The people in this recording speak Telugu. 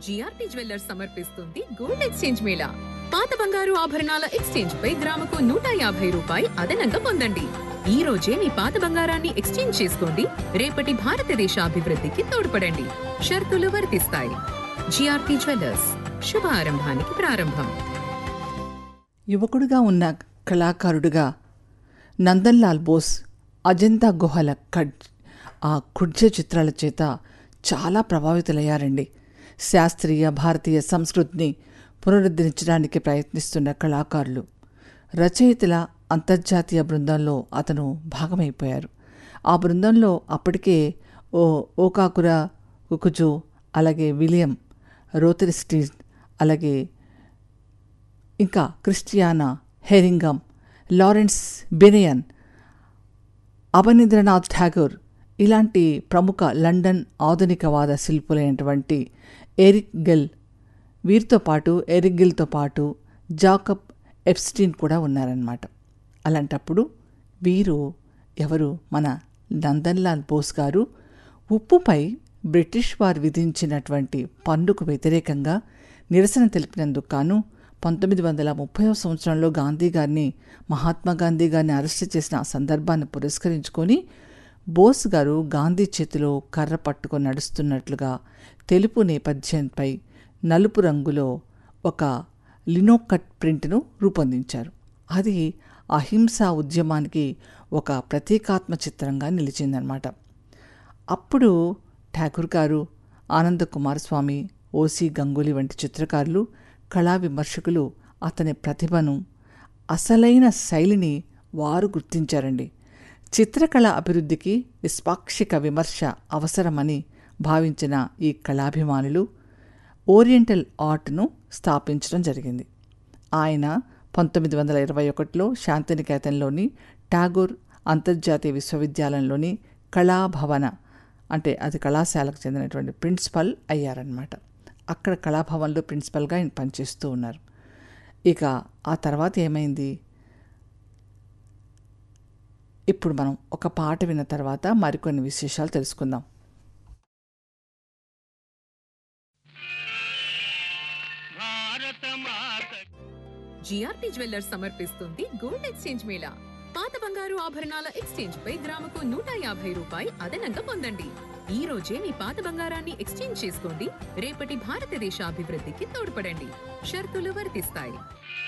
జిఆర్టీ జ్యువెల్లర్స్ సమర్పిస్తుంది గోల్డ్ ఎక్స్చేంజ్ మేళా పాత బంగారు ఆభరణాల ఎక్స్చేంజ్ పై గ్రాముకు నూట యాభై రూపాయి అదనంగా పొందండి ఈ రోజే మీ పాత బంగారాన్ని ఎక్స్చేంజ్ చేసుకోండి రేపటి భారతదేశ అభివృద్ధికి తోడ్పడండి షరతులు వర్తిస్తాయి జిఆర్టీ జ్యువెల్లర్స్ శుభ ఆరంభానికి ప్రారంభం యువకుడిగా ఉన్న కళాకారుడిగా నందన్లాల్ బోస్ అజంతా గుహల కడ్ ఆ కుడ్జ చిత్రాల చేత చాలా ప్రభావితులయ్యారండి శాస్త్రీయ భారతీయ సంస్కృతిని పునరుద్ధరించడానికి ప్రయత్నిస్తున్న కళాకారులు రచయితల అంతర్జాతీయ బృందంలో అతను భాగమైపోయారు ఆ బృందంలో అప్పటికే ఓ ఓకాకుర కుకుజు అలాగే విలియం రోతరిస్టీన్ అలాగే ఇంకా Christiana Herringham Laurence Binyon Abanindranath Tagore ఇలాంటి ప్రముఖ లండన్ ఆధునికవాద శిల్పులైనటువంటి ఎరిక్ గెల్ వీరితో పాటు ఎరిక్ గిల్తో పాటు జాకబ్ ఎప్స్టీన్ కూడా ఉన్నారన్నమాట అలాంటప్పుడు వీరు ఎవరు మన నందన్లాల్ బోస్ గారు ఉప్పుపై బ్రిటిష్ వారు విధించినటువంటి పన్నుకు వ్యతిరేకంగా నిరసన తెలిపినందుకు గాను పంతొమ్మిది వందల ముప్పై సంవత్సరంలో గాంధీ గారిని మహాత్మా గాంధీ గారిని అరెస్ట్ చేసిన ఆ సందర్భాన్ని పురస్కరించుకొని బోస్ గారు గాంధీ చేతిలో కర్ర పట్టుకొని నడుస్తున్నట్లుగా తెలుపు నేపథ్యంపై నలుపు రంగులో ఒక లినోకట్ ప్రింట్ను రూపొందించారు అది అహింసా ఉద్యమానికి ఒక ప్రతీకాత్మ చిత్రంగా నిలిచిందనమాట అప్పుడు ఠాకూర్ గారు ఆనంద కుమారస్వామి ఓసి గంగూలీ వంటి చిత్రకారులు కళా విమర్శకులు అతని ప్రతిభను అసలైన శైలిని వారు గుర్తించారండి చిత్రకళ అభివృద్ధికి నిష్పాక్షిక విమర్శ అవసరమని భావించిన ఈ కళాభిమానులు ఓరియంటల్ ఆర్ట్ను స్థాపించడం జరిగింది ఆయన పంతొమ్మిది వందల ఇరవై ఒకటిలో శాంతినికేతన్లోని ఠాగూర్ అంతర్జాతీయ విశ్వవిద్యాలయంలోని కళాభవన అంటే అది కళాశాలకు చెందినటువంటి ప్రిన్సిపల్ అయ్యారనమాట అక్కడ కళాభవన్లో ప్రిన్సిపల్గా ఆయన పనిచేస్తూ ఉన్నారు ఇక ఆ తర్వాత ఏమైంది ఇప్పుడు మనం ఒక పాట విన్న తర్వాత మరికొన్ని విశేషాలు తెలుసుకుందాం జిఆర్టీ జ్యువెల్లర్స్ సమర్పిస్తుంది గోల్డ్ ఎక్స్చేంజ్ మేళా పాత బంగారు ఆభరణాల ఎక్స్చేంజ్ పై గ్రాముకు నూట యాభై రూపాయి అదనంగా పొందండి ఈ రోజే మీ పాత బంగారాన్ని ఎక్స్చేంజ్ చేసుకోండి రేపటి భారతదేశ అభివృద్ధికి తోడ్పడండి షరతులు వర్తిస్తాయి